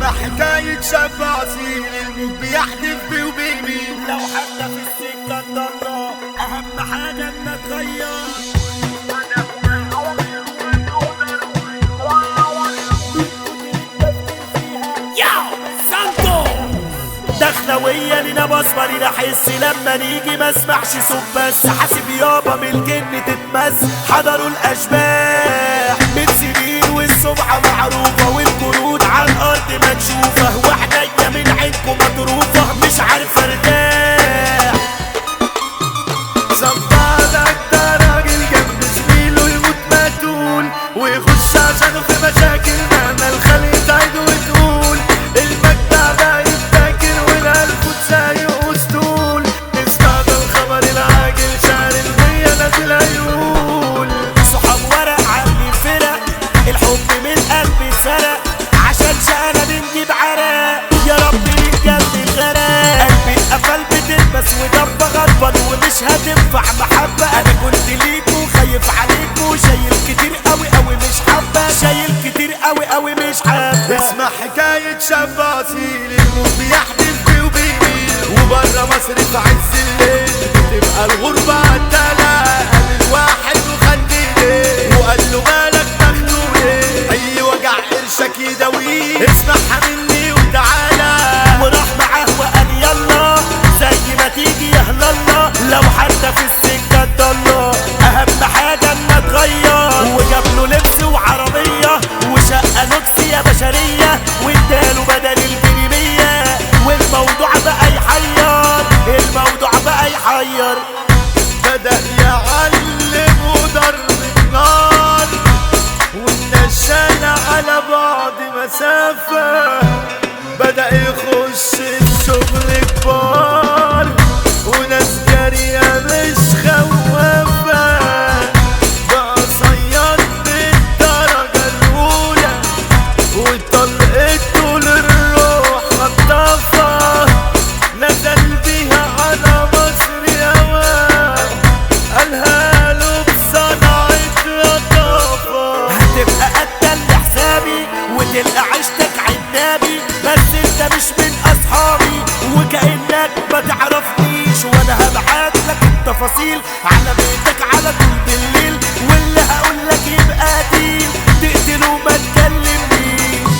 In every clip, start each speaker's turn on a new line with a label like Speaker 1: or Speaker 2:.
Speaker 1: اسمع حكاية شاب أصيل الموت بيحدف بيه وبيمين
Speaker 2: لو حتى في السكة ضلة أهم حاجة إن تغير ياو سانتو دخلوية لينا بصمة لينا حس لما نيجي ما اسمعش صوت بس حاسب يابا من الجن تتمس حضروا الاشباح من سنين والسمعة معروفة والجنود على الارض مكشوفة وعينيا من عينكم مضروفة مش عارف ارتاح
Speaker 1: صبادك ده راجل جنب زميله يموت مقتول ويخش عشانه في مشاكل مهما الخلق تعيد وتقول المجدع بقى يفتكر والقلب سايق وسطول استعد الخبر العاجل شعر المية نازل عيون
Speaker 2: صحاب ورق عاملين فرق الحب من القلب اتسرق عشان شقنا بنجيب عرق يا رب نتجنن الغرق قلبي اتقفل بتلبس ودب غضبان ومش هتنفع محبة انا كنت ليكوا خايف عليكوا شايل كتير قوي قوي مش حبة شايل كتير قوي قوي مش حبة
Speaker 1: اسمع حكاية شاب أصيل الموت بيحدف بيه وبيميل وبره مصر في عز الليل بتبقى الغربة عالتلا قال الواحد وخليه وقال له مالك مخنوق ليه أي وجع قرشك يداويه اسمعها مني وتعالى
Speaker 2: وراح معاه وقال يلا زي ما تيجي يا الله لو حتى في السكة ضلة أهم حاجة إن اتغير وجاب له لبس وعربية وشقة نكس يا بشرية واداله بدل الجنيمية والموضوع بقى يحير الموضوع بقى يحير
Speaker 1: بدأ يعلم وضرب النار والناس شالة على بعض مسافة بدأ يخش في شغل كبار وناس جارية مش خوافة بقى صياد بالدرجة الأولى وطلقته للروح خطافة نزل بيها على مصر يوام قالها له بصنعة لطافة
Speaker 2: هتبقى قتل لحسابي وتلقى عيشتك عنابي بس انت مش من اصحابي وكأنك ما تعرفنيش وانا هبعت لك التفاصيل على بيتك على طول بالليل واللي هقول لك يبقى ديل تقتله ما تكلمنيش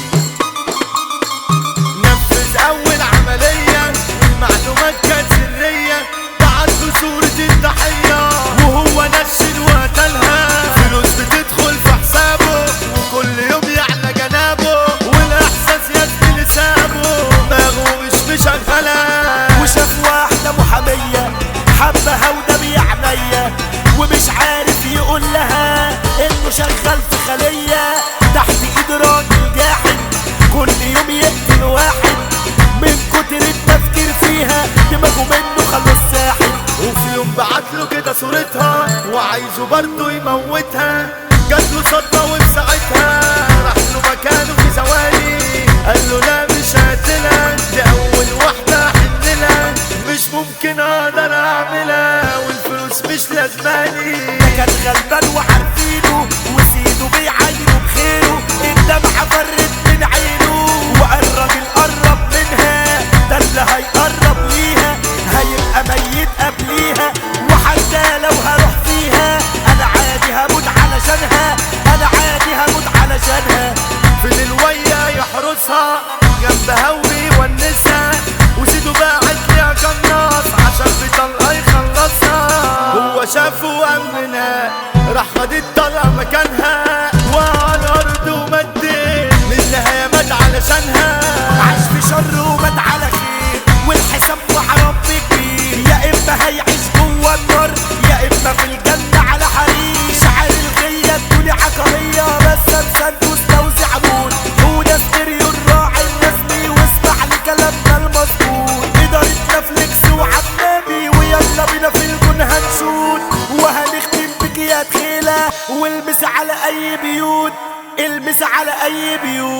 Speaker 1: نفذ أول عملية والمعلومات كانت سرية بعت له صورة الضحية وهو نشر وقتلها فلوس بتدخل في حسابه وكل يوم يعلى جنابه والإحساس يا زميلي سابه دماغه مش مشغلة
Speaker 2: وشاف واحدة محامية حبها وده بيعنيا ومش عارف يقول لها انه شغال في خلية تحت ايد راجل جاحد كل يوم يقتل واحد من كتر التفكير فيها دماغه منه خلص ساحل
Speaker 1: وفي يوم بعت له كده صورتها وعايزه برضه يموتها جات له صدمة وفي ساعتها راح له مكانه في ثواني قال له لا مش هقتلها دي أول واحدة أحنلها مش ممكن أقدر أعملها والفلوس مش لازماني
Speaker 2: ده كان غلبان وعارفينه وسيده بيعاينه بخيره الدمعة فرت من عينه وقال راجل قرب منها ده اللي هيقرب ليها هيبقى ميت قبليها وحتى لو هروح فيها انا عادي هموت علشانها انا عادي هموت علشانها
Speaker 1: في الوية يحرسها جنبها ويونسها وسيده باعت ليها قناص عشان بطلقة يخلصها هو شافه وأمنها راح خد الطلقة مكانها وعلى الأرض ومدين منها مات علشانها
Speaker 2: عاش في شر ومات على خير والحساب مع رب كبير يا اما هيعيش جوه النار يا اما في الجنه على حرير شعر الغيه الدنيا عقليه بس مسدس توزيع عمود هو ده ستيريو الراعي الرسمي واسمع لكلامنا المظبوط اداره نفليكس وعبابي ويلا بينا في الجون هنشوت وهنختم بك يا تخيله والمس على اي بيوت المس على اي بيوت